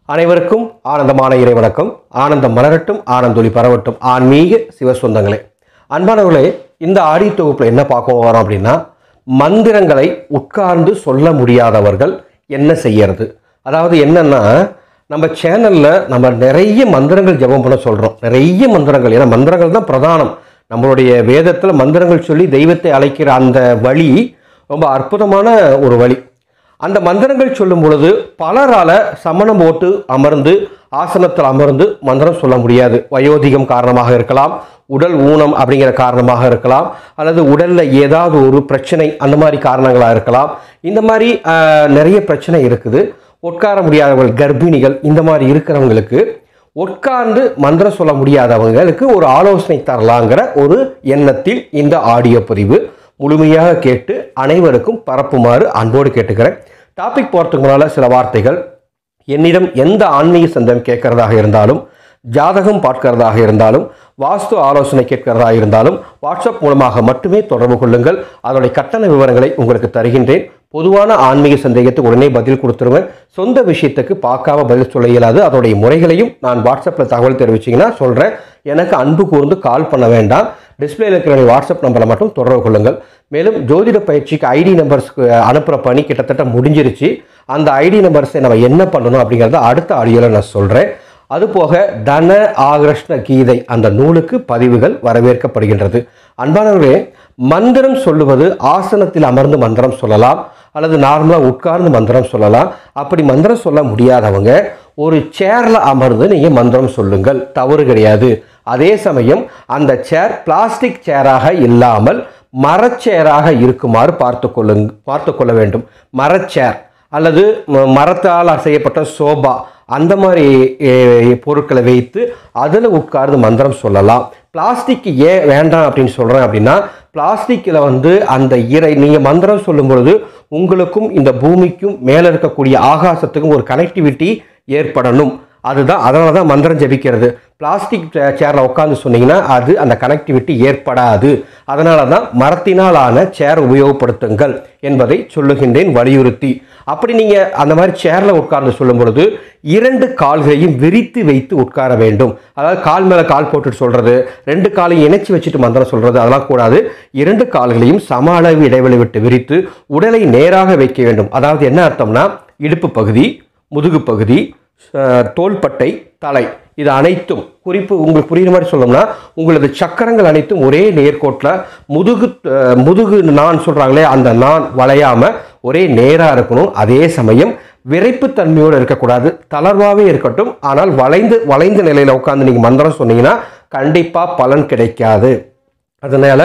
அனைவருக்கும் ஆனந்தமான இறைவணக்கம் ஆனந்தம் மலரட்டும் ஆனந்தொலி பரவட்டும் ஆன்மீக சிவசொந்தங்களே அன்பானவர்களே இந்த ஆடி தொகுப்பில் என்ன பார்க்க வரோம் அப்படின்னா மந்திரங்களை உட்கார்ந்து சொல்ல முடியாதவர்கள் என்ன செய்யறது அதாவது என்னன்னா நம்ம சேனலில் நம்ம நிறைய மந்திரங்கள் ஜெபம் பண்ண சொல்கிறோம் நிறைய மந்திரங்கள் ஏன்னா மந்திரங்கள் தான் பிரதானம் நம்மளுடைய வேதத்தில் மந்திரங்கள் சொல்லி தெய்வத்தை அழைக்கிற அந்த வழி ரொம்ப அற்புதமான ஒரு வழி அந்த மந்திரங்கள் சொல்லும் பொழுது பலரால சமணம் போட்டு அமர்ந்து ஆசனத்தில் அமர்ந்து மந்திரம் சொல்ல முடியாது வயோதிகம் காரணமாக இருக்கலாம் உடல் ஊனம் அப்படிங்கிற காரணமாக இருக்கலாம் அல்லது உடல்ல ஏதாவது ஒரு பிரச்சனை அந்த மாதிரி காரணங்களாக இருக்கலாம் இந்த மாதிரி ஆஹ், நிறைய பிரச்சனை இருக்குது உட்கார முடியாதவர்கள் கர்ப்பிணிகள் இந்த மாதிரி இருக்கிறவங்களுக்கு உட்கார்ந்து மந்திரம் சொல்ல முடியாதவங்களுக்கு ஒரு ஆலோசனை தரலாங்கிற ஒரு எண்ணத்தில் இந்த ஆடியோ பதிவு முழுமையாக கேட்டு அனைவருக்கும் பரப்புமாறு அன்போடு கேட்டுக்கிறேன் டாபிக் போகிறதுக்கு முன்னால் சில வார்த்தைகள் என்னிடம் எந்த ஆன்மீக சந்தம் கேட்கறதாக இருந்தாலும் ஜாதகம் பார்க்கிறதாக இருந்தாலும் வாஸ்து ஆலோசனை கேட்கிறதா இருந்தாலும் வாட்ஸ்அப் மூலமாக மட்டுமே தொடர்பு கொள்ளுங்கள் அதனுடைய கட்டண விவரங்களை உங்களுக்கு தருகின்றேன் பொதுவான ஆன்மீக சந்தேகத்துக்கு உடனே பதில் கொடுத்துருவேன் சொந்த விஷயத்துக்கு பார்க்காம பதில் சொல்ல இயலாது அதோடைய முறைகளையும் நான் வாட்ஸ்அப்பில் தகவல் தெரிவிச்சிங்கன்னா சொல்கிறேன் எனக்கு அன்பு கூர்ந்து கால் பண்ண வேண்டாம் டிஸ்பிளேல இருக்கிற என்னுடைய வாட்ஸ்அப் நம்பரை மட்டும் தொடர்பு கொள்ளுங்கள் மேலும் ஜோதிட பயிற்சிக்கு ஐடி நம்பர்ஸ்க்கு அனுப்புகிற பணி கிட்டத்தட்ட முடிஞ்சிருச்சு அந்த ஐடி நம்பர்ஸை நம்ம என்ன பண்ணணும் அப்படிங்கிறத அடுத்த ஆடியோவில் நான் சொல்கிறேன் அதுபோக தன ஆகிருஷ்ண கீதை அந்த நூலுக்கு பதிவுகள் வரவேற்கப்படுகின்றது அன்பானவர்களே மந்திரம் சொல்லுவது ஆசனத்தில் அமர்ந்து மந்திரம் சொல்லலாம் அல்லது நார்மலாக உட்கார்ந்து மந்திரம் சொல்லலாம் அப்படி மந்திரம் சொல்ல முடியாதவங்க ஒரு சேரில் அமர்ந்து நீங்கள் மந்திரம் சொல்லுங்கள் தவறு கிடையாது அதே சமயம் அந்த சேர் பிளாஸ்டிக் சேராக இல்லாமல் மரச்சேராக இருக்குமாறு பார்த்து கொள்ளுங்க பார்த்து கொள்ள வேண்டும் மரச்சேர் அல்லது ம- மரத்தால் செய்யப்பட்ட சோபா அந்த மாதிரி எ, பொருட்களை வைத்து அதில் உட்கார்ந்து மந்திரம் சொல்லலாம் பிளாஸ்டிக் ஏன் வேண்டாம் அப்படின்னு சொல்கிறேன் அப்படின்னா பிளாஸ்டிக்கில் வந்து அந்த இறை நீங்கள் மந்திரம் சொல்லும் பொழுது உங்களுக்கும் இந்த பூமிக்கும் மேலே இருக்கக்கூடிய ஆகாசத்துக்கும் ஒரு கனெக்டிவிட்டி ஏற்படணும் அதுதான் அதனால தான் மந்திரம் ஜெபிக்கிறது பிளாஸ்டிக் சேரில் உட்காந்து சொன்னீங்கன்னா அது அந்த கனெக்டிவிட்டி ஏற்படாது அதனால தான் மரத்தினால் ஆன சேர் உபயோகப்படுத்துங்கள் என்பதை சொல்லுகின்றேன் வலியுறுத்தி அப்படி நீங்கள் அந்த மாதிரி சேரில் உட்கார்ந்து சொல்லும் பொழுது இரண்டு கால்களையும் விரித்து வைத்து உட்கார வேண்டும் அதாவது கால் மேலே கால் போட்டுட்டு சொல்கிறது ரெண்டு காலையும் இணைச்சி வச்சுட்டு மந்திரம் சொல்கிறது அதெல்லாம் கூடாது இரண்டு கால்களையும் சம அளவு இடைவெளி விட்டு விரித்து உடலை நேராக வைக்க வேண்டும் அதாவது என்ன அர்த்தம்னா இடுப்பு பகுதி முதுகு பகுதி அஹ், தோள்பட்டை தலை இது அனைத்தும் குறிப்பு உங்களுக்கு புரியுற மாதிரி சொல்லணும்னா உங்களது சக்கரங்கள் அனைத்தும் ஒரே நேர்கோட்டில் முதுகு அஹ், முதுகு நான் சொல்கிறாங்களே அந்த நான் வளையாம ஒரே நேராக இருக்கணும் அதே சமயம் விரைப்புத்தன்மையோடு இருக்கக்கூடாது தளர்வாகவே இருக்கட்டும் ஆனால் வளைந்து வளைந்த நிலையில் உட்காந்து நீங்கள் மந்திரம் சொன்னீங்கன்னா கண்டிப்பாக பலன் கிடைக்காது அதனால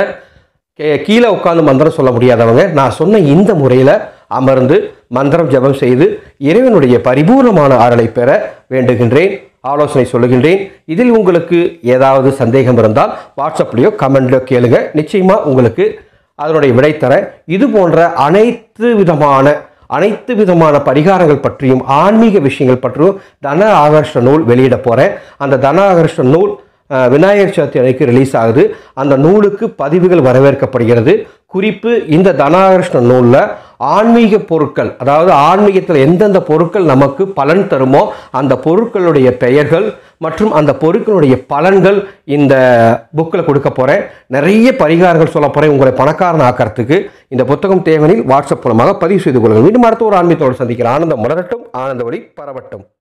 கே- கீழே உட்கார்ந்து மந்திரம் சொல்ல முடியாதவங்க நான் சொன்ன இந்த முறையில் அமர்ந்து மந்திரம் ஜெபம் செய்து இறைவனுடைய பரிபூர்ணமான ஆறலை பெற வேண்டுகின்றேன் ஆலோசனை சொல்லுகின்றேன் இதில் உங்களுக்கு ஏதாவது சந்தேகம் இருந்தால் வாட்ஸ்அப்லேயோ கமெண்ட்லையோ கேளுங்க நிச்சயமாக உங்களுக்கு அதனுடைய விடை தர இது போன்ற அனைத்து விதமான அனைத்து விதமான பரிகாரங்கள் பற்றியும் ஆன்மீக விஷயங்கள் பற்றியும் தன ஆகர்ஷ்ட நூல் வெளியிட போகிறேன் அந்த தன ஆகர்ஷ்ட நூல் அஹ், விநாயகர் சதுர்த்தி அன்னைக்கு ரிலீஸ் ஆகுது அந்த நூலுக்கு பதிவுகள் வரவேற்கப்படுகிறது குறிப்பு இந்த தனாகர்ஷ்ண நூலில் ஆன்மீக பொருட்கள் அதாவது ஆன்மீகத்தில் எந்தெந்த பொருட்கள் நமக்கு பலன் தருமோ அந்த பொருட்களுடைய பெயர்கள் மற்றும் அந்த பொருட்களுடைய பலன்கள் இந்த புக்கில் கொடுக்க போகிறேன் நிறைய பரிகாரங்கள் சொல்ல போகிறேன் உங்களை பணக்காரன் ஆக்கிறதுக்கு இந்த புத்தகம் தேவனில் வாட்ஸ்அப் மூலமாக பதிவு செய்து கொள்ளுங்கள் மீண்டும் அடுத்த ஒரு ஆன்மீகத்தோடு சந்திக்கிற ஆனந்தம் மலரட்டும் ஆனந்த ஒளி பரவட்டும்